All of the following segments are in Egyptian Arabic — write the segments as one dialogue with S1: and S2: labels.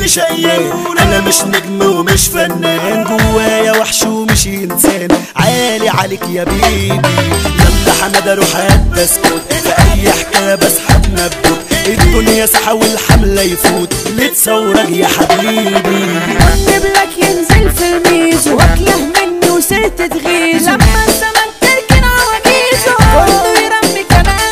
S1: شقيان انا مش نجم ومش فنان جوايا وحش ومش انسان عالي عليك يا بيبي يلا حمادة روح هات اسكت في اي حكايه بسحب نبوت الدنيا سحا والحملة يفوت لتصورك يا حبيبي
S2: قبلك ينزل في الميز واكله مني وسرت تغيظ لما الزمن تركن عواجيزه كله يرمي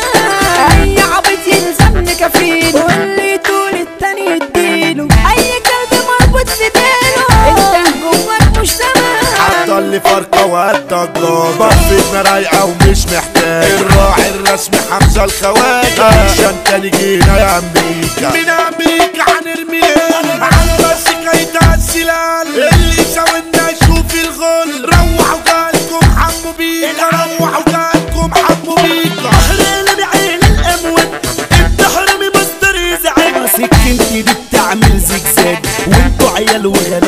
S2: كلام اي عبيط يلزمني كفيل واللي طول التاني يديله اي كلب مربوط في ديله انت جواك مش تمام
S3: عطل فرقة وهالضجاج بفتنا رايقة ومش محتاج الراعي الرسمي حمزة الخواجة عشان تاني جينا يا أمريكا من أمريكا هنرميها على راسك هيتهزلال اللي ساوينا يشوف الغل روحوا جالكم حموا بيكا روحوا جالكم حموا بيكا
S1: احلى بعين الاموات انت حرامي مصدر ازعاج سكنتي دي بتعمل زجزاج وانتوا عيال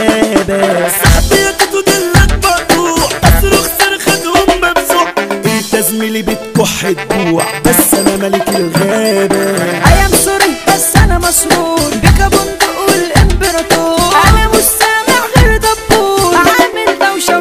S1: وغلابه صاحبي يا توتو دلك مقطوع اصرخ صرختهم ممسوح انت زميلي بتكح الجوع بس انا ملك الغابه
S2: ايام سوري بس انا مسرور بك بندق الامبراطور انا مش سامع غير دبور عامل دوشه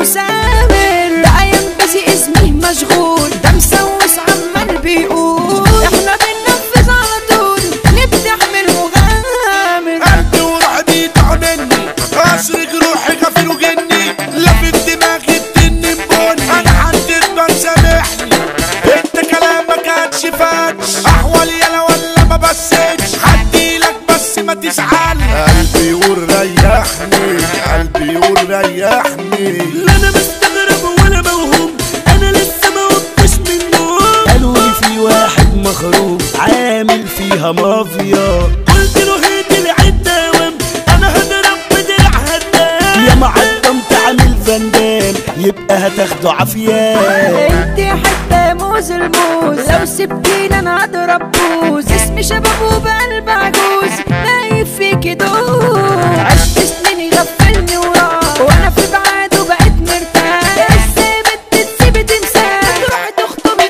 S2: وسامر ده ايام بسي اسمي مشغول ده مسوس عمال بيقول احنا بننفذ على طول نبدع من مغامر
S3: قلبي وروحي بيطعنني اسرق روحي غفل وجني لفت دماغي التني مبني انا حدد سامحني انت كلامك هتشفاتش احول يلا ولا ما بسيتش هديلك بس ما تزعل قلبي يقول ريحني قلبي يقول ريحني
S1: لا انا مستغرب ولا موهوم انا لسه ما قمتش من النوم قالوا لي في واحد مخروم عامل فيها مافيا قلت له هات العيد دوام انا هضرب بدرع هدام يا معدم تعمل فندام يبقى هتاخده عافيه
S2: انت حتى موز الموز لو سبتيني انا اضرب بوز اسمي شباب وبقلب عجوز نايف فيكي دوز عشت سنين غفلني وراه وانا في بعاد وبقيت مرتاح ازاي بنت تسيبي تمساح تروحي تخطبي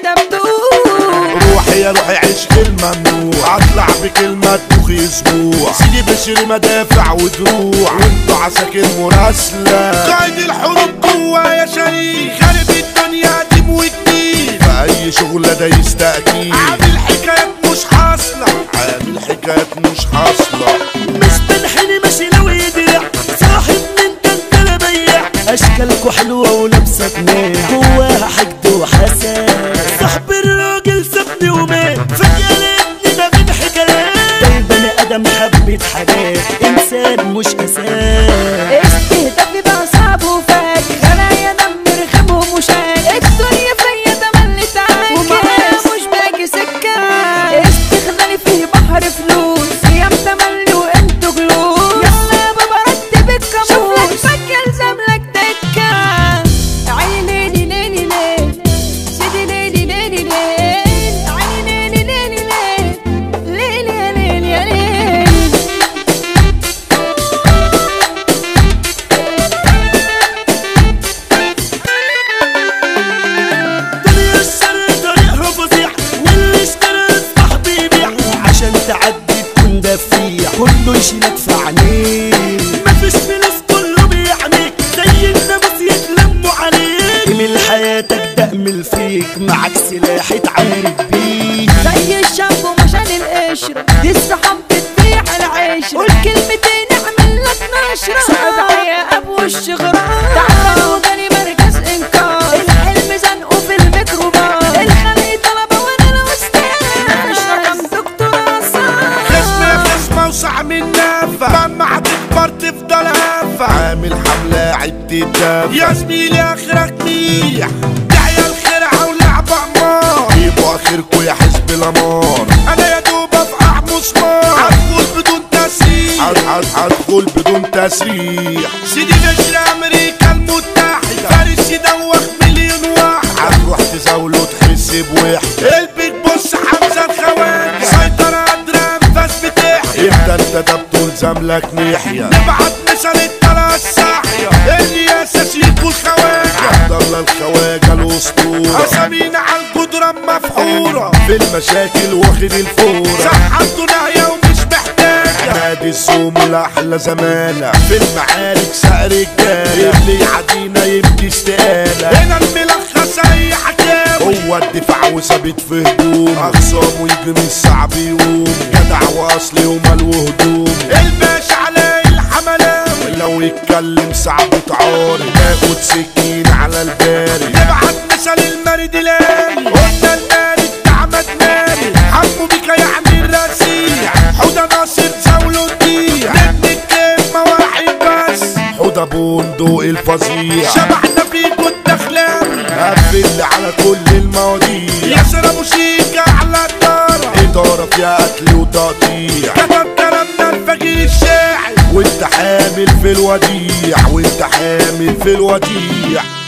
S2: دبدوب
S3: روحي يا روحي عشق الممنوع اطلع بكلمة تخي اسبوع سيدي بشري مدافع ودروع وانتو عساكر مراسلة قائد الحروب جوايا شريك خارب الدنيا قديم وجديد في اي شغلة دايس تأكيد عامل حكايات مش حاصلة عامل حكايات مش حاصلة
S1: مش بنحني ماشي لو يديع صاحب من انت انا بيع اشكالكوا حلوه ولابسه جنيه جواها حقد وحسد صاحب الراجل سابني ومات فجاه لقيتني ما بين حكايات ده البني ادم حبه حاجات انسان مش اساس
S2: استهدافي بقى صعب وفاك خلايا دم رخم ومشاك الدنيا فيا تملي تعاك ومعايا مش باجي سكة استغلالي فيه بحر فلوس ايام تملي وانتوا جلوس يلا يا بابا رتب الكاموس شوف لك فك يلزم لك دكة عيني ليلي ليلي ليل سيدي ليلي ليلي ليل عيني ليلي ليلي ليل ليلي يا ليل يا ليل
S1: دنيا الشر طريقها فظيع واللي اشترى يصبح بيبيع عشان تعدي تكون دفيع كله يشيلك في عينيه مفيش فلوس كله بيعميك زي الناموس يتلموا عليك من حياتك تأمل فيك معاك سلاح اتعارك بيه
S2: زي الشاب ومشان القشرة دي الصحاب بتبيع العيش قول كلمتين اعمل لك نشرة صعب يا ابو الشغران تعال وجالي مركز انكار الحلم زنقه في الميكروباص الخلق طلبة وانا الاستاذ مش رقم دكتور عصام
S3: خصم خصم اوسع من نافع لما هتكبر تفضل هافع عامل حملة عدة دافع يا زميلي اخرك ميح دعية الخرعة ولعبة عمار جيبوا اخركوا يا حزب الامار انا يا دوب افقع مسمار هدخل بدون تسريح هدخل بدون تسريح سيدي نشر امريكا المتحدة فارس يدوخ مليون واحد هتروح تزاوله تحس بوحدة البيج بص حمزة الخواجة سيطرة قادرة انفاس بتحيا يبقى انت ده بطول زملك نحيا نبعت مثل الطلعة الصاحية الرئاسة شيكو الخواجة عبد الله الخواجة الاسطورة اسامينا على الجدران مفحورة في المشاكل واخد الفورة صحته ناهية ومش محتاجة عماد الزوم الاحلى زمانه في المعارك سعر الجاله اللي يعدينا يبكي استقاله هنا الملخص اي حكاوي هو الدفاع وثابت في هجوم اخصام ويجي من الصعب يقوم جدع واصلي ومال وهدوم الباشا علي الحملاوي لو يتكلم صعب تعاري ناخد سكين على الباري نبعت مثل المرد لاني قلنا المارد احمد مارد حمو بيك يعني الرسيع حوده ناصر زاوله الضيع نبني الكلمة واحد بس حوده بندق الفظيع شبحنا فيكو الدخلاوي قفل على كل المواضيع ياسر ابو شيكا على الدارة ادارة فيها قتل وتقطيع كتب كلامنا الفقير الشاعر وانت حامل في الوديع وانت حامل في الوديع